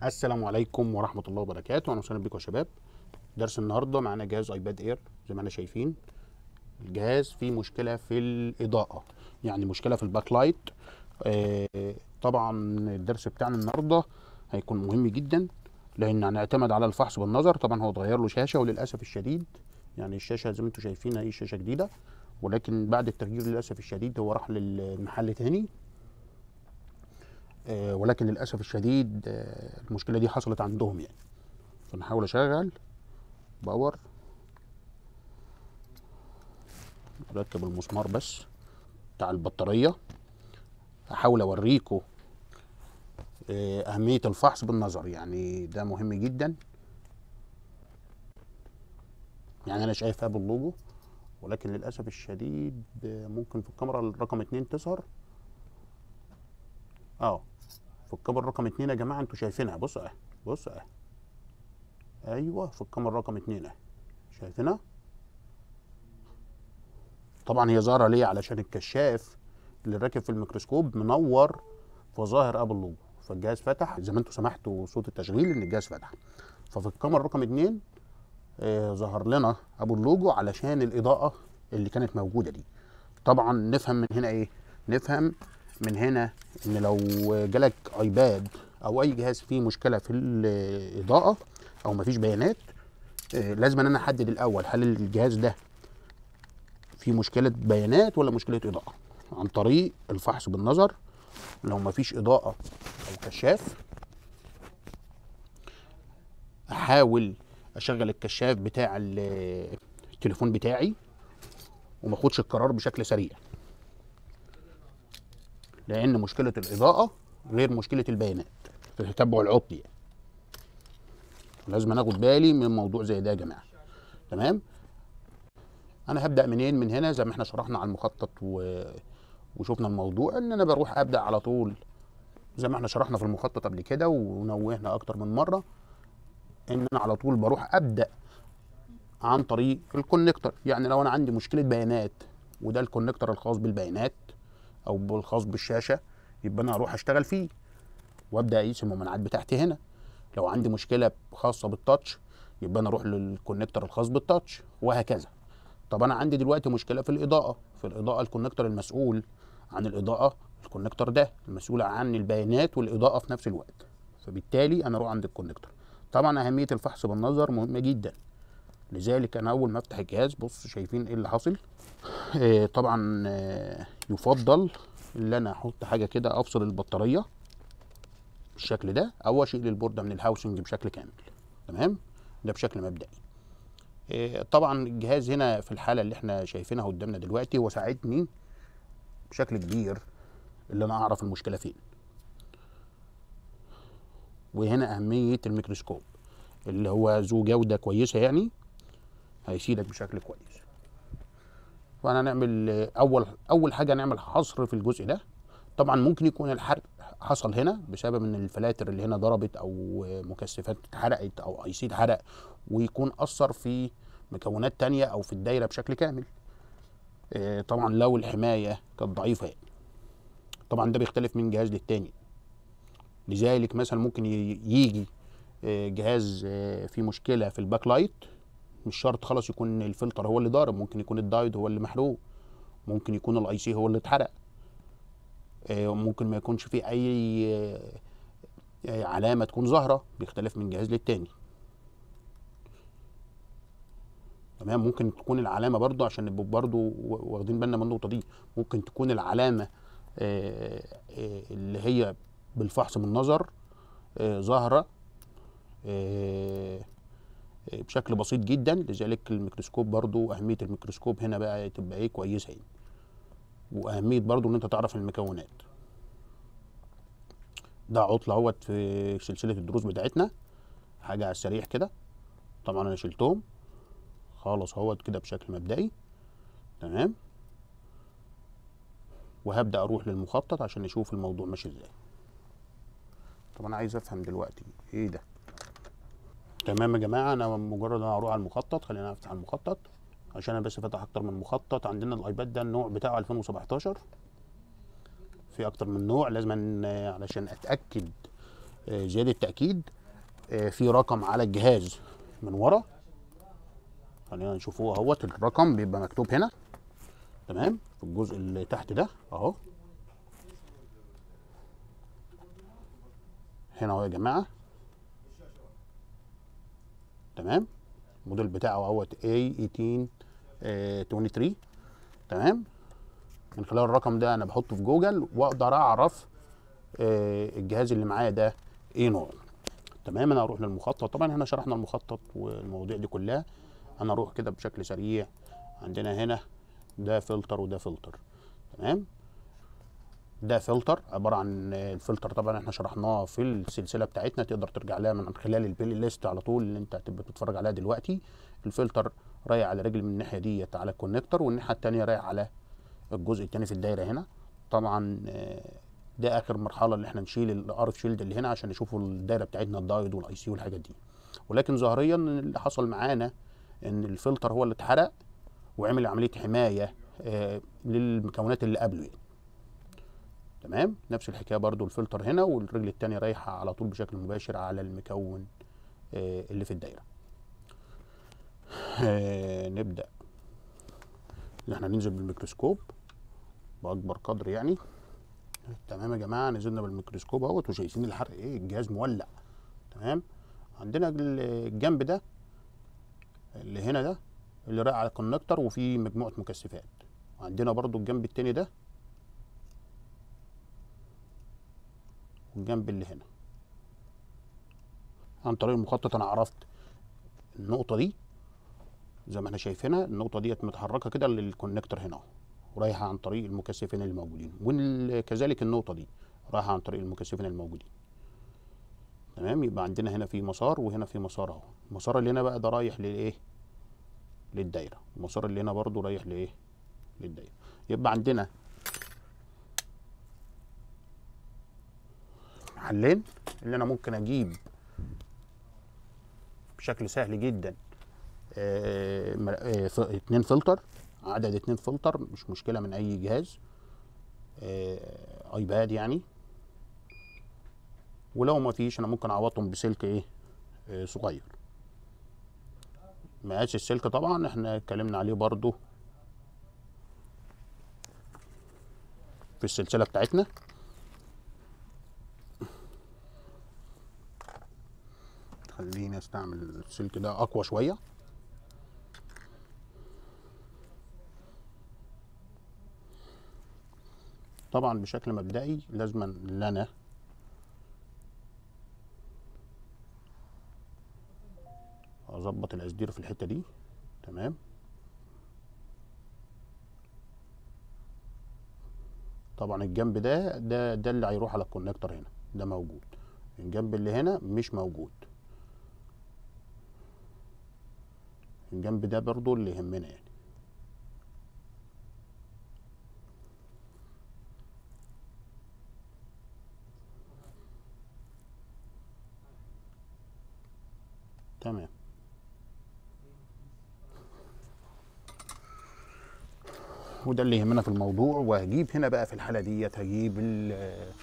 السلام عليكم ورحمة الله وبركاته، أهلا وسهلا بكم يا شباب. درس النهارده معانا جهاز ايباد اير زي ما احنا شايفين. الجهاز فيه مشكلة في الإضاءة، يعني مشكلة في الباك لايت. آه طبعا الدرس بتاعنا النهارده هيكون مهم جدا لأن هنعتمد على الفحص بالنظر، طبعا هو اتغير له شاشة وللأسف الشديد يعني الشاشة زي ما انتم شايفين هي شاشة جديدة ولكن بعد التغيير للأسف الشديد هو راح للمحل تاني آه، ولكن للاسف الشديد آه، المشكله دي حصلت عندهم يعني فنحاول اشغل باور اركب المسمار بس بتاع البطاريه احاول اوريكم آه، اهميه الفحص بالنظر يعني ده مهم جدا يعني انا شايف ابل لوجو ولكن للاسف الشديد آه، ممكن في الكاميرا الرقم اتنين تظهر اه في الكاميرا رقم اتنين يا جماعه انتوا شايفينها بص اهي بص اهي ايوه في الكاميرا رقم اتنين اهي شايفينها طبعا هي ظاهره ليه علشان الكشاف اللي راكب في الميكروسكوب منور فظاهر ابل لوجو فالجهاز فتح زي ما انتوا سمعتوا صوت التشغيل ان الجهاز فتح ففي الكاميرا رقم اتنين آه ظهر لنا ابو اللوجو علشان الاضاءه اللي كانت موجوده دي طبعا نفهم من هنا ايه نفهم من هنا ان لو جالك ايباد او اي جهاز فيه مشكله في الاضاءه او مفيش بيانات آه، لازم ان انا احدد الاول هل الجهاز ده فيه مشكله بيانات ولا مشكله اضاءه عن طريق الفحص بالنظر لو مفيش اضاءه او كشاف احاول اشغل الكشاف بتاع ال- التليفون بتاعي وما اخدش القرار بشكل سريع لان مشكله الاضاءه غير مشكله البيانات في التتبع العطلي يعني. لازم أنا اخد بالي من موضوع زي ده يا جماعه تمام انا هبدا منين من هنا زي ما احنا شرحنا على المخطط و... وشفنا الموضوع ان انا بروح ابدا على طول زي ما احنا شرحنا في المخطط قبل كده ونوهنا اكتر من مره ان انا على طول بروح ابدا عن طريق الكونكتور يعني لو انا عندي مشكله بيانات وده الكونكتور الخاص بالبيانات او بالخاص بالشاشه يبقى انا اروح اشتغل فيه وابدا اقيس الممانعات بتاعتي هنا لو عندي مشكله خاصه بالتاتش يبقى انا اروح للكونكتور الخاص بالتاتش وهكذا طب انا عندي دلوقتي مشكله في الاضاءه في الاضاءه الكونكتور المسؤول عن الاضاءه الكونكتور ده المسؤول عن البيانات والاضاءه في نفس الوقت فبالتالي انا اروح عند الكونكتور طبعا اهميه الفحص بالنظر مهمه جدا لذلك انا اول ما افتح الجهاز بص شايفين ايه اللي حاصل آه، طبعا آه، يفضل ان انا احط حاجه كده افصل البطاريه بالشكل ده او اشيل البورده من الهاوسنج بشكل كامل تمام ده بشكل مبدئي آه، طبعا الجهاز هنا في الحاله اللي احنا شايفينها قدامنا دلوقتي هو ساعدني بشكل كبير اللي انا اعرف المشكله فين وهنا اهميه الميكروسكوب اللي هو ذو جوده كويسه يعني هيفيدك بشكل كويس فانا نعمل اول اول حاجه نعمل حصر في الجزء ده طبعا ممكن يكون الحرق حصل هنا بسبب ان الفلاتر اللي هنا ضربت او مكثفات اتحرقت او اي سي اتحرق ويكون اثر في مكونات تانية او في الدايره بشكل كامل آه، طبعا لو الحمايه كانت ضعيفه يعني. طبعا ده بيختلف من جهاز للتاني لذلك مثلا ممكن ي- يجي آه، جهاز آه، فيه مشكله في الباك لايت مش شرط خلاص يكون الفلتر هو اللي ضارب ممكن يكون الدايود هو اللي محروق ممكن يكون الاي سي هو اللي اتحرق آه، ممكن ما يكونش فيه اي آه، آه، علامه تكون ظاهره بيختلف من جهاز للتاني تمام ممكن تكون العلامه برضو عشان نبقى برضو و- واخدين بالنا من النقطه دي ممكن تكون العلامه آه، آه، اللي هي بالفحص بالنظر آه، ظاهره آه، آه، بشكل بسيط جدا لذلك الميكروسكوب برضو اهميه الميكروسكوب هنا بقى تبقى ايه كويسه يعني واهميه برضو ان انت تعرف المكونات ده عطل اهوت في سلسله الدروس بتاعتنا حاجه على السريع كده طبعا انا شلتهم خالص اهوت كده بشكل مبدئي تمام وهبدا اروح للمخطط عشان نشوف الموضوع ماشي ازاي طب انا عايز افهم دلوقتي ايه ده تمام يا جماعه انا مجرد انا اروح على المخطط خلينا افتح المخطط عشان انا بس فاتح اكتر من مخطط عندنا الايباد ده النوع بتاعه 2017 في اكتر من نوع لازم أن- علشان اتاكد آه، زياده تاكيد آه، في رقم على الجهاز من ورا خلينا نشوفوه اهوت الرقم بيبقى مكتوب هنا تمام في الجزء اللي تحت ده اهو هنا اهو يا جماعه تمام الموديل بتاعه اهوت A1823 تمام من خلال الرقم ده انا بحطه في جوجل واقدر اعرف آه، الجهاز اللي معايا ده ايه نوعه تمام انا اروح للمخطط طبعا احنا شرحنا المخطط والمواضيع دي كلها انا اروح كده بشكل سريع عندنا هنا ده فلتر وده فلتر تمام ده فلتر عباره عن الفلتر طبعا احنا شرحناه في السلسله بتاعتنا تقدر ترجع لها من خلال البلاي ليست على طول اللي انت هتبقى بتتفرج عليها دلوقتي الفلتر رايح على رجل من الناحيه ديت على الكونكتور والناحيه الثانيه رايح على الجزء الثاني في الدايره هنا طبعا آه، ده اخر مرحله اللي احنا نشيل الارف شيلد اللي هنا عشان نشوفوا الدايره بتاعتنا الدايد والاي سي والحاجات دي ولكن ظاهريا اللي حصل معانا ان الفلتر هو اللي اتحرق وعمل عمليه حمايه آه، للمكونات اللي قبله يعني. تمام نفس الحكايه برضو الفلتر هنا والرجل التانية رايحه على طول بشكل مباشر على المكون آه، اللي في الدايره آه، نبدا ان احنا ننزل بالميكروسكوب باكبر قدر يعني تمام يا جماعه نزلنا بالميكروسكوب اهوت وشايفين الحرق ايه الجهاز مولع تمام عندنا الجنب ده اللي هنا ده اللي رايح على الكونكتور وفيه مجموعه مكثفات وعندنا برضو الجنب التاني ده والجنب اللي هنا عن طريق المخطط انا عرفت النقطه دي زي ما احنا شايفينها النقطه ديت متحركه كده للكونكتور هنا اهو ورايحه عن طريق المكثفين اللي موجودين وكذلك النقطه دي رايحه عن طريق المكثفين الموجودين تمام يبقى عندنا هنا في مسار وهنا في مسار اهو المسار اللي هنا بقى ده رايح للايه للدايره المسار اللي هنا برضو رايح لايه للدايره يبقى عندنا حلين اللي انا ممكن اجيب بشكل سهل جدا آه، م- آه، ف- اتنين فلتر عدد اتنين فلتر مش مشكله من اي جهاز آه، ايباد يعني ولو ما فيش انا ممكن اعوضهم بسلك ايه آه، صغير مقاس السلك طبعا احنا اتكلمنا عليه برضو في السلسله بتاعتنا خليني استعمل السلك ده اقوى شويه طبعا بشكل مبدئي لازما ان انا اظبط الاسدير في الحته دي تمام طبعا الجنب ده ده ده اللي هيروح على الكونكتور هنا ده موجود الجنب اللي هنا مش موجود الجنب ده برضو اللي يهمنا يعني تمام وده اللي يهمنا في الموضوع وهجيب هنا بقى في الحاله ديت هجيب ال-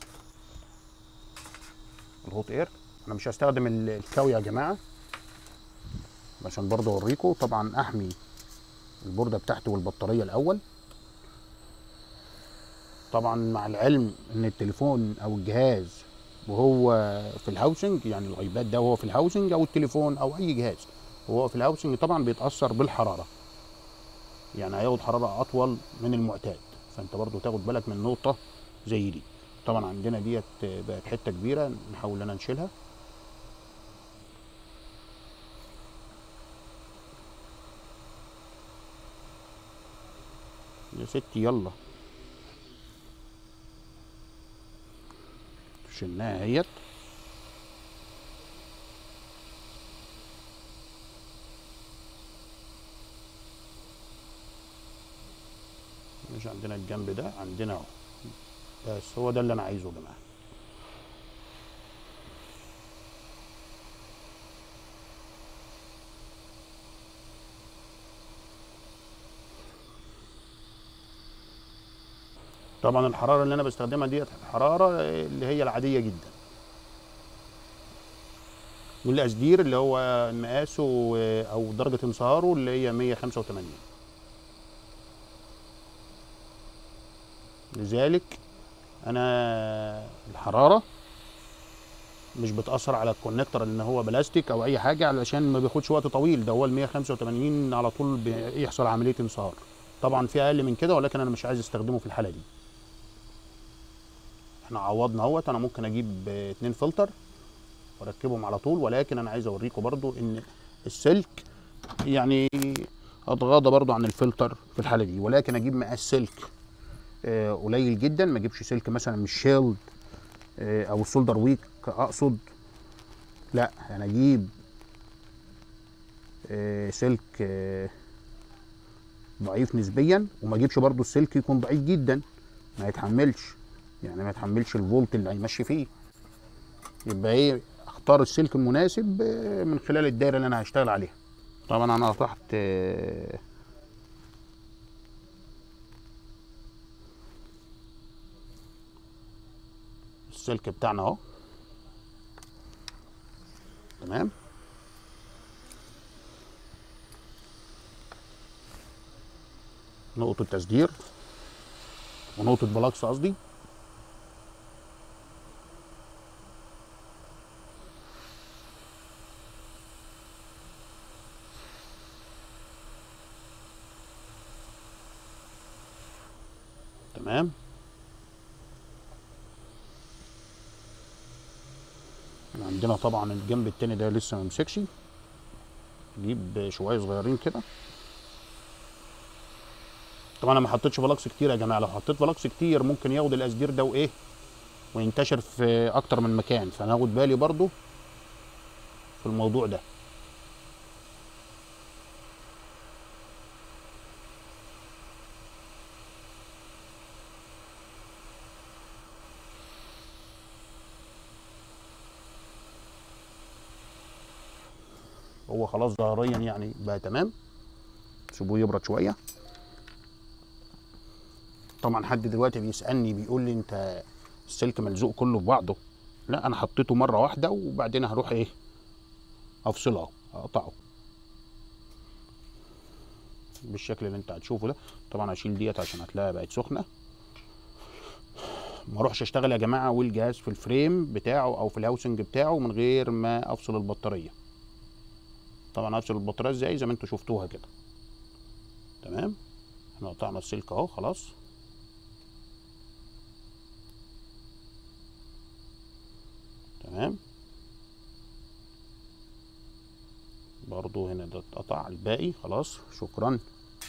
الهوت اير انا مش هستخدم ال- الكاوي يا جماعه عشان برضه اوريكم طبعا احمي البورده بتاعتي والبطاريه الاول طبعا مع العلم ان التليفون او الجهاز وهو في الهاوسنج يعني الايباد ده وهو في الهاوسنج او التليفون او اي جهاز وهو في الهاوسنج طبعا بيتاثر بالحراره يعني هياخد حراره اطول من المعتاد فانت برضو تاخد بالك من نقطه زي دي طبعا عندنا ديت بقت حته كبيره نحاول ان نشيلها يا ستي يلا شلناها اهيت مش عندنا الجنب ده عندنا اهو بس هو ده اللي انا عايزه يا جماعه طبعا الحراره اللي انا بستخدمها ديت الحراره اللي هي العاديه جدا والقصدير اللي هو مقاسه آه، او درجه انصهاره اللي هي 185 لذلك انا الحراره مش بتاثر على الكونكتور ان هو بلاستيك او اي حاجه علشان ما بياخدش وقت طويل ده هو ال 185 على طول بيحصل عمليه انصهار طبعا في اقل من كده ولكن انا مش عايز استخدمه في الحاله دي احنا عوضنا اهوت انا ممكن اجيب آه، اتنين فلتر واركبهم على طول ولكن انا عايز اوريكم برضو ان السلك يعني اتغاضى برضو عن الفلتر في الحاله دي ولكن اجيب مقاس سلك آه، قليل جدا ما اجيبش سلك مثلا مش شيلد آه، او السولدر ويك اقصد لا انا اجيب آه، سلك آه، ضعيف نسبيا وما اجيبش برضو السلك يكون ضعيف جدا ما يتحملش يعني ما يتحملش الفولت اللي هيمشي فيه يبقى ايه اختار السلك المناسب آه، من خلال الدايره اللي انا هشتغل عليها طبعا انا قطعت آه، السلك بتاعنا اهو تمام نقطة تسدير ونقطة بلاكس قصدي تمام عندنا طبعا الجنب التاني ده لسه ما مسكش نجيب شويه صغيرين كده طبعا انا ما حطيتش بلاكس كتير يا جماعه لو حطيت بلاكس كتير ممكن ياخد الاسدير ده وايه وينتشر في اكتر من مكان فانا هاخد بالي برضو في الموضوع ده هو خلاص ظاهريا يعني بقى تمام سيبوه يبرد شويه طبعا حد دلوقتي بيسالني بيقول لي انت السلك ملزوق كله في بعضه لا انا حطيته مره واحده وبعدين هروح ايه افصله اهو اقطعه بالشكل اللي انت هتشوفه ده طبعا هشيل ديت عشان هتلاقيها بقت سخنه ما اروحش اشتغل يا جماعه والجهاز في الفريم بتاعه او في الهاوسنج بتاعه من غير ما افصل البطاريه طبعا هفصل البطاريه ازاي زي ما انتوا شفتوها كده تمام احنا قطعنا السلك اهو خلاص تمام برضو هنا ده اتقطع الباقي خلاص شكرا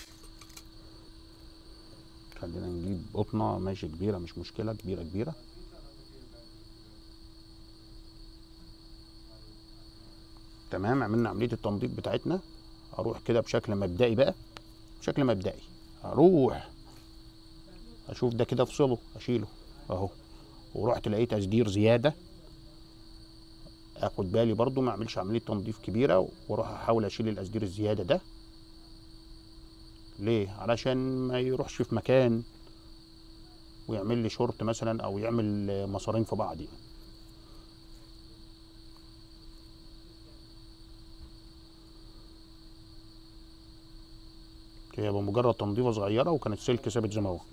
خلينا نجيب قطنه ماشي كبيره مش مشكله كبيره كبيره تمام عملنا عمليه التنظيف بتاعتنا اروح كده بشكل مبدئي بقى بشكل مبدئي اروح اشوف ده كده افصله اشيله اهو ورحت لقيت تسدير زياده اخد بالي برضو ما اعملش عمليه تنظيف كبيره واروح احاول اشيل الاسدير الزياده ده ليه علشان ما يروحش في مكان ويعمل لي شورت مثلا او يعمل مسارين في بعض يعني. هي بمجرد تنظيفه صغيره وكان السلك ثابت زي ما هو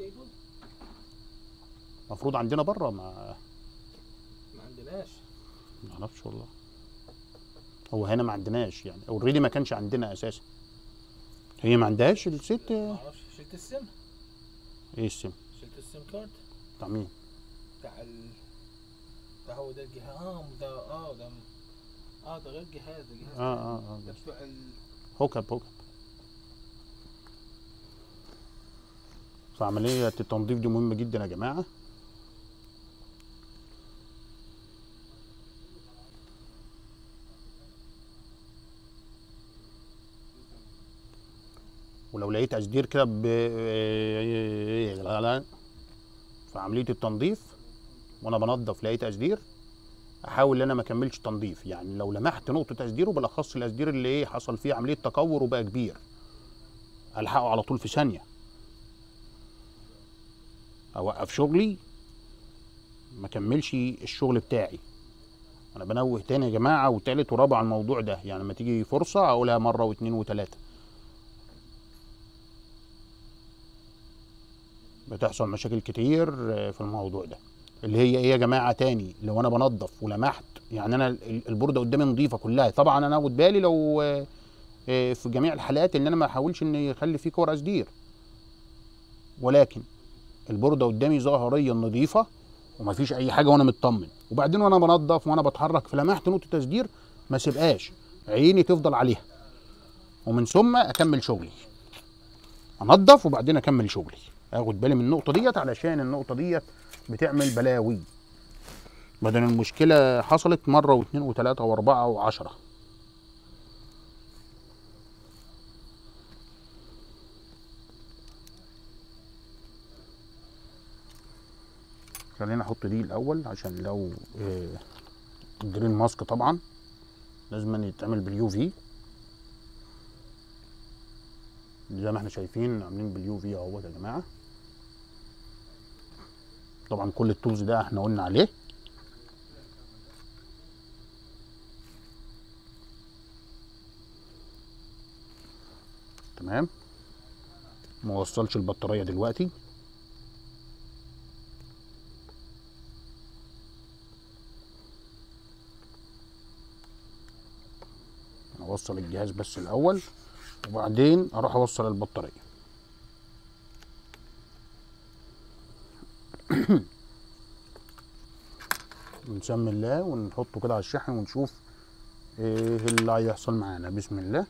المفروض عندنا بره ما ما عندناش ما اعرفش والله هو هنا ما عندناش يعني اوريدي ما كانش عندنا اساسا هي ما عندهاش الست ما اعرفش شلت السم ايه السم شلت السم كارد بتاع مين بتاع ال ده هو ده الجهاز اه ده اه ده اه ده غير جهاز ده جهاز اه تاني. اه اه ده بتوع ال هوك اب هوك اب فعملية التنظيف دي مهمة جدا يا جماعة ولو لقيت أسدير كده ب في عملية التنظيف وأنا بنضف لقيت أسدير احاول ان انا ما اكملش تنظيف يعني لو لمحت نقطه تسدير وبالاخص الاسدير اللي ايه حصل فيه عمليه تكور وبقى كبير الحقه على طول في ثانيه اوقف شغلي ما اكملش الشغل بتاعي انا بنوه تاني يا جماعه وتالت ورابع على الموضوع ده يعني لما تيجي فرصه اقولها مره واثنين وثلاثه بتحصل مشاكل كتير آه، في الموضوع ده اللي هي ايه يا جماعه تاني لو انا بنظف ولمحت يعني انا ال- البورده قدامي نظيفه كلها طبعا انا اخد بالي لو آه، آه، في جميع الحالات ان انا ما احاولش ان يخلي فيه كور اسدير ولكن البورده قدامي ظاهريا نظيفه ومفيش اي حاجه وانا مطمن وبعدين وانا بنظف وانا بتحرك فلمحت نقطه تسدير ما سيبهاش عيني تفضل عليها ومن ثم اكمل شغلي انظف وبعدين اكمل شغلي اخد بالي من النقطه ديت علشان النقطه ديت بتعمل بلاوي بدل المشكله حصلت مره واثنين وثلاثه واربعه وعشره خلينا احط دي الاول عشان لو آه، الجرين ماسك طبعا لازم يتعمل باليو في زي ما احنا شايفين عاملين باليو في اهوت يا جماعه طبعا كل التولز ده احنا قلنا عليه تمام ما وصلش البطاريه دلوقتي اوصل الجهاز بس الاول وبعدين اروح اوصل البطاريه نسمي الله ونحطه كده على الشحن ونشوف ايه اللي هيحصل معانا بسم الله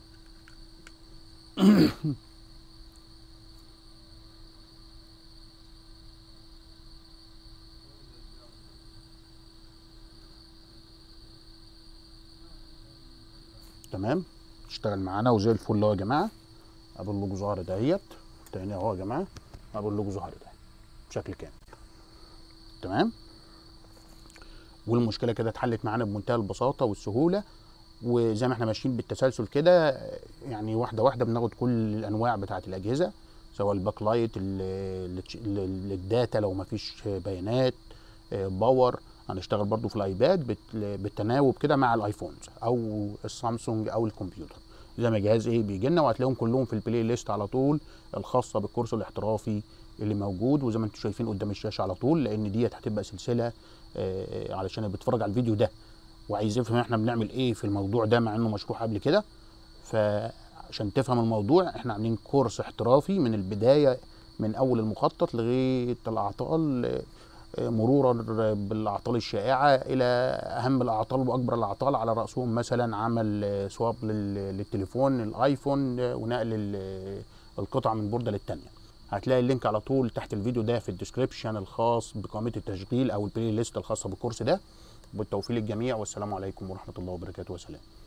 تمام اشتغل معانا وزي الفل اهو يا جماعه ابو اللوجو ظهر دهيت تاني اهو يا جماعه ابو اللوجو ظهر ده بشكل كامل تمام والمشكله كده اتحلت معانا بمنتهى البساطه والسهوله وزي ما احنا ماشيين بالتسلسل كده يعني واحده واحده بناخد كل الانواع بتاعه الاجهزه سواء الباك لايت ال- ال- ال- الداتا لو ما فيش بيانات آه، باور هنشتغل برضو في الايباد بت- بالتناوب كده مع الايفونز او السامسونج او الكمبيوتر زي ما جهاز ايه بيجي لنا وهتلاقيهم كلهم في البلاي ليست على طول الخاصه بالكورس الاحترافي اللي موجود وزي ما انتم شايفين قدام الشاشه على طول لان ديت هتبقى سلسله آه، علشان اللي بيتفرج على الفيديو ده وعايز يفهم احنا بنعمل ايه في الموضوع ده مع انه مشروح قبل كده فعشان تفهم الموضوع احنا عاملين كورس احترافي من البدايه من اول المخطط لغايه الاعطال آه، مرورا بالاعطال الشائعه الى اهم الاعطال واكبر الاعطال على راسهم مثلا عمل آه، سواب لل- للتليفون الايفون آه، ونقل ال- القطع من بورده للتانيه هتلاقي اللينك على طول تحت الفيديو ده في الديسكريبشن الخاص بقائمه التشغيل او البلاي ليست الخاصه بالكورس ده بالتوفيق للجميع والسلام عليكم ورحمه الله وبركاته وسلام